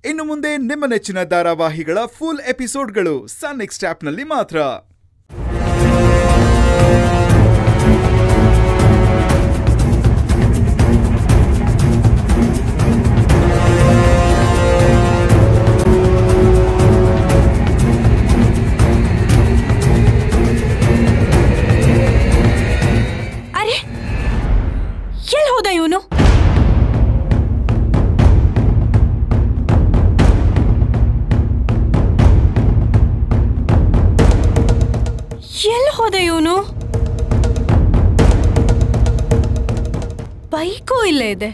ಇನ್ನು ಮುಂದೆ ನಿಮ್ಮ ನೆಚ್ಚಿನ ಧಾರಾವಾಹಿಗಳ ಫುಲ್ ಎಪಿಸೋಡ್ಗಳು ಸನ್ ನೆಕ್ಸ್ಟ್ ಆಪ್ನಲ್ಲಿ ಮಾತ್ರ ಅರೆ ಎಲ್ಲಿ ಹೋದ ಇವನು ಎಲ್ಲಿ ಹೋದ ಇವನು ಬೈಕು ಇಲ್ಲೇ ಇದೆ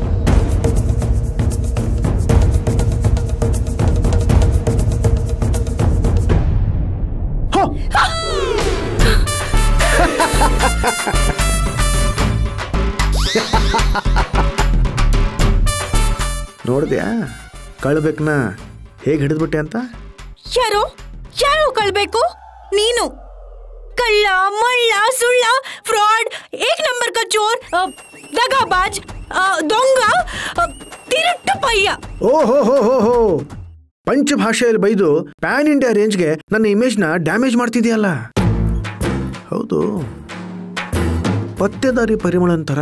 ನೋಡಿದ್ಯಾ ಕಳ್ಬೇಕನ್ನ ಹೇಗೆ ಹಿಡಿದ್ಬಿಟ್ಟೆ ಅಂತ ಯಾರು ಯಾರು ಕಳ್ಬೇಕು ನೀನು ಕಳ್ಳ ಮಳ್ಳ ಸುಳ್ಳ ಫ್ರಾಡ್ ಏಕ್ ನಂಬರ್ ಕ ಚೋರ್ ಅ, ದಗಾಬಾಜ್ ಅ, ದೊಂಗ ಅ, ತಿರುಟ್ಟು ಪಯ್ಯ ಓ ಹೋ ಹೋ ಹೋ ಹೋ ಪಂಚ ಭಾಷೆಯಲ್ಲಿ ಬೈದು ಪ್ಯಾನ್ ಇಂಡಿಯಾ ರೇಂಜ್ಗೆ ನನ್ನ ಇಮೇಜ್ನ ಡ್ಯಾಮೇಜ್ ಮಾಡ್ತಿದ್ಯಲ್ಲ ಹೌದು ಪತ್ತೆದಾರಿ ಪರಿಮಳನ್ ಥರ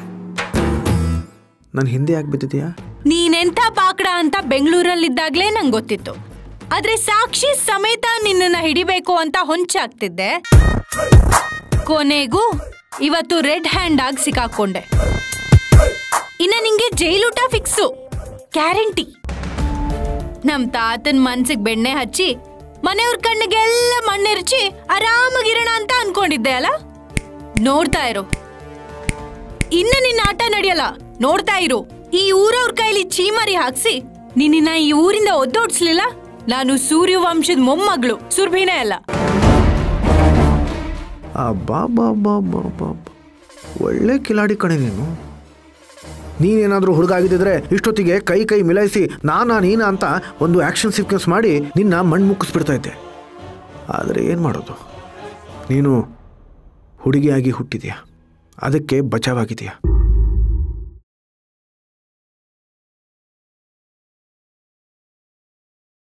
ನನ್ನ ಹಿಂದೆ ಯಾಕೆ ಬಿದ್ದಿದ್ಯಾ ನೀನೆಂಥ ಪಾಕಡ ಅಂತ ಬೆಂಗಳೂರಲ್ಲಿದ್ದಾಗ್ಲೇ ನಂಗೆ ಗೊತ್ತಿತ್ತು ಆದ್ರೆ ಸಾಕ್ಷಿ ಸಮೇತ ನಿನ್ನನ್ನ ಹಿಡಿಬೇಕು ಅಂತ ಹೊಂಚಾಗ್ತಿದ್ದೆ ಕೊನೆಗೂ ಇವತ್ತು ರೆಡ್ ಹ್ಯಾಂಡ್ ಆಗಿ ಸಿಕ್ಕಾಕೊಂಡೆ ಇನ್ನ ನಿಂಗೆ ಜೈಲೂಟ ಫಿಕ್ಸು ಗ್ಯಾರಂಟಿ ನಮ್ ತಾತನ್ ಮನ್ಸಿಗೆ ಬೆಣ್ಣೆ ಹಚ್ಚಿ ಮನೆಯವ್ರ ಕಣ್ಣಿಗೆಲ್ಲ ಮಣ್ಣೆರ್ಚಿ ಆರಾಮಾಗಿರೋಣ ಅಂತ ಅನ್ಕೊಂಡಿದ್ದೆ ಅಲ್ಲ ನೋಡ್ತಾ ಇರು ಇನ್ನ ನಿನ್ನ ಆಟ ನಡೆಯಲ್ಲ ನೋಡ್ತಾ ಇರು ಈ ಊರವ್ರ ಕೈಲಿ ಚೀಮಾರಿ ಹಾಕ್ಸಿ ನಿನ್ನ ಈ ಊರಿಂದ ಒದ್ದೋಡ್ಸ್ಲಿಲ್ಲ ನಾನು ಸೂರ್ಯವಂಶದ ಮೊಮ್ಮಗಳು ಸುರ್ಭಿನೇ ಅಲ್ಲ ಆ ಬಾ ಬಾ ಬಾ ಬಾ ಬಾ ಬಾ. ಒಳ್ಳೆ ಕಿಲಾಡಿ ಕಣೆ ನೀನು ನೀನೇನಾದರೂ ಹುಡುಗ ಆಗಿದ್ದಿದ್ರೆ ಇಷ್ಟೊತ್ತಿಗೆ ಕೈ ಕೈ ಮಿಲಾಯಿಸಿ ನಾನಾ ನೀನಾ ಅಂತ ಒಂದು ಆ್ಯಕ್ಷನ್ ಸೀಕ್ವೆನ್ಸ್ ಮಾಡಿ ನಿನ್ನ ಮಣ್ಣು ಮುಕ್ಕಿಸ್ಬಿಡ್ತಾ ಇದ್ದೆ ಆದರೆ ಏನು ಮಾಡೋದು ನೀನು ಹುಡುಗಿಯಾಗಿ ಹುಟ್ಟಿದ್ಯಾ ಅದಕ್ಕೆ ಬಚಾವಾಗಿದೆಯಾ